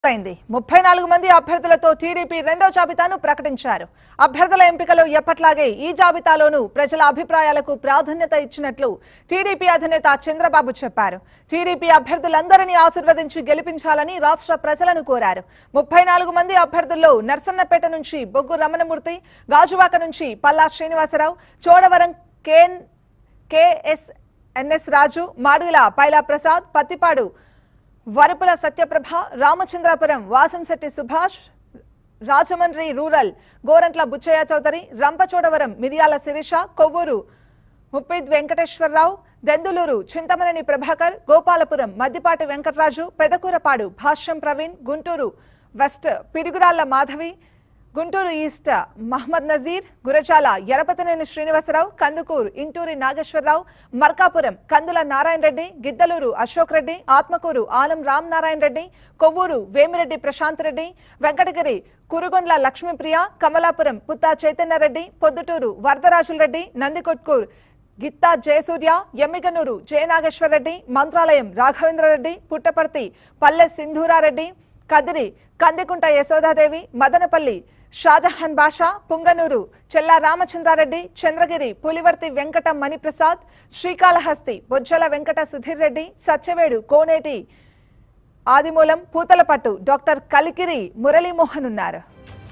అయింది ముప్పై నాలుగు మంది అభ్యర్థులతో టీడీపీ రెండో జాబితాను ప్రకటించారు అభ్యర్థుల ఎంపికలో ఎప్పట్లాగే ఈ జాబితాలోనూ ప్రజల అభిప్రాయాలకు ప్రాధాన్యత ఇచ్చినట్లు టీడీపీ అధినేత చంద్రబాబు చెప్పారు టీడీపీ అభ్యర్థులందరినీ ఆశీర్వదించి గెలిపించాలని రాష్ట్ర ప్రజలను కోరారు ముప్పై నాలుగు మంది అభ్యర్థుల్లో నర్సన్నపేట నుంచి బొగ్గు రమణమూర్తి గాజువాక నుంచి పల్లా శ్రీనివాసరావు చోడవరం కేన్ KS NS Raju Madugula Paila Prasad Prathipadu Varupula Satyaprabha Ramachandrapuram Vasamsetti Subhash Rajahmundry rural Gorantla Butchaiah Chowdary Rampachodavaram Miriyala Sirisha Kovvur Muppidi Venkateswararao Denduluru Chintamaneni Prabhakar Gopalapuram Maddipati Venkataraju Pedakurapadu Bhashyam Praveen Guntur west Piduguralla Madhavi Guntur east Mohammed Nazeer Gurajala Yarapathineni Srinivasarao Kandukur Inturi Nageswararao Markapuram Kandula Narayana Reddy Giddalur Ashok Reddy Atmakur Anam Ram Narayana Reddy Kovvur Vemireddy Prashanth Reddy Venkatagiri Kurugondla Lakshmipriya Kamalapuram Putta Chaitanyareddy Proddatur Varadarajulareddy Nandikotkur Gitta Jayasurya Yemmiganur Jayanageswarareddy Mantralayam Raghavendrareddy Puttaparthi Palle Sindhurareddy Kadiri Kandikunta Yashodadevi Madanapalle Shahjahan Basha Punganur Chella Ramachandrareddy Chandragiri Pulivarthi Venkata Maniprasad Srikalahasti Bojjala Venkata Sudheer Reddy Satyavedu Koneti Adimulam Puthalapattu doctor Kalikiri Muralimohan ఉన్నారు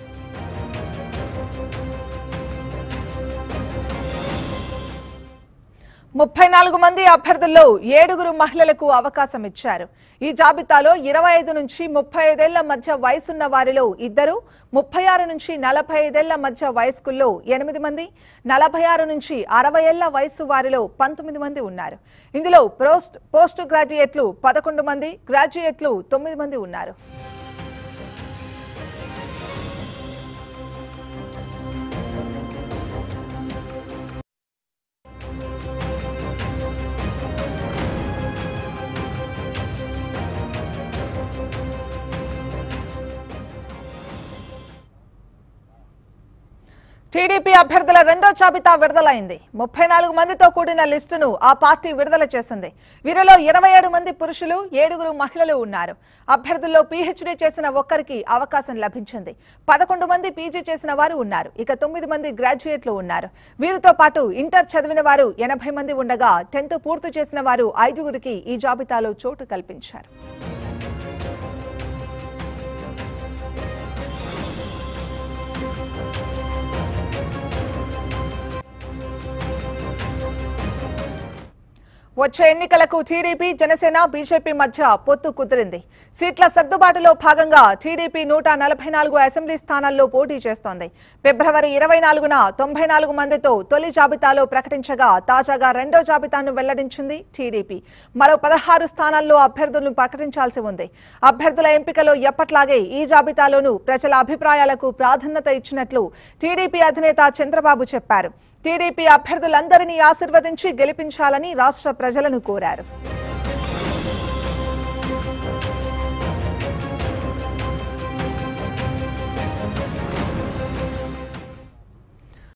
ముప్పై నాలుగు మంది అభ్యర్థుల్లో ఏడుగురు మహిళలకు అవకాశం ఇచ్చారు ఈ జాబితాలో ఇరవై ఐదు నుంచి ముప్పై ఐదేళ్ల మధ్య వయసున్న వారిలో ఇద్దరు ముప్పై ఆరు నుంచి నలభై ఐదేళ్ల మధ్య వయస్కుల్లో ఎనిమిది మంది నలభై ఆరు నుంచి అరవై ఏళ్ల వయసు వారిలో పంతొమ్మిది మంది ఉన్నారు ఇందులో పోస్ట్ పోస్ట్ గ్రాడ్యుయేట్లు పదకొండు మంది గ్రాడ్యుయేట్లు తొమ్మిది మంది ఉన్నారు టీడీపీ అభ్యర్థుల రెండో జాబితా విడుదలైంది ముప్పై నాలుగు మందితో కూడిన లిస్టును ఆ పార్టీ విడుదల చేసింది వీరిలో ఇరవై ఏడు మంది పురుషులు ఏడుగురు మహిళలు ఉన్నారు అభ్యర్థుల్లో పీహెచ్డీ చేసిన ఒక్కరికి అవకాశం లభించింది పదకొండు మంది పీజీ చేసిన వారు ఉన్నారు ఇక తొమ్మిది మంది గ్రాడ్యుయేట్లు ఉన్నారు వీరితో పాటు ఇంటర్ చదివిన వారు ఎనభై మంది ఉండగా టెన్త్ పూర్తి చేసిన వారు ఐదుగురికి ఈ జాబితాలో చోటు కల్పించారు వచ్చే ఎన్నికలకు టీడీపీ జనసేన బీజేపీ మధ్య పొత్తు కుదిరింది సీట్ల సర్దుబాటులో భాగంగా టీడీపీ నూట నలభై నాలుగు అసెంబ్లీ స్థానాల్లో పోటీ చేస్తోంది ఫిబ్రవరి ఇరవై నాలుగున తొంభై నాలుగు మందితో తొలి జాబితాలో ప్రకటించగా తాజాగా రెండో జాబితాను వెల్లడించింది టీడీపీ మరో పదహారు స్థానాల్లో అభ్యర్థులను ప్రకటించాల్సి ఉంది అభ్యర్థుల ఎంపికలో ఎప్పట్లాగే ఈ జాబితాలోనూ ప్రజల అభిప్రాయాలకు ప్రాధాన్యత ఇచ్చినట్లు టీడీపీ అధినేత చంద్రబాబు చెప్పారు టీడీపీ అభ్యర్థులందరినీ ఆశీర్వదించి గెలిపించాలని రాష్ట్ర ప్రజలను కోరారు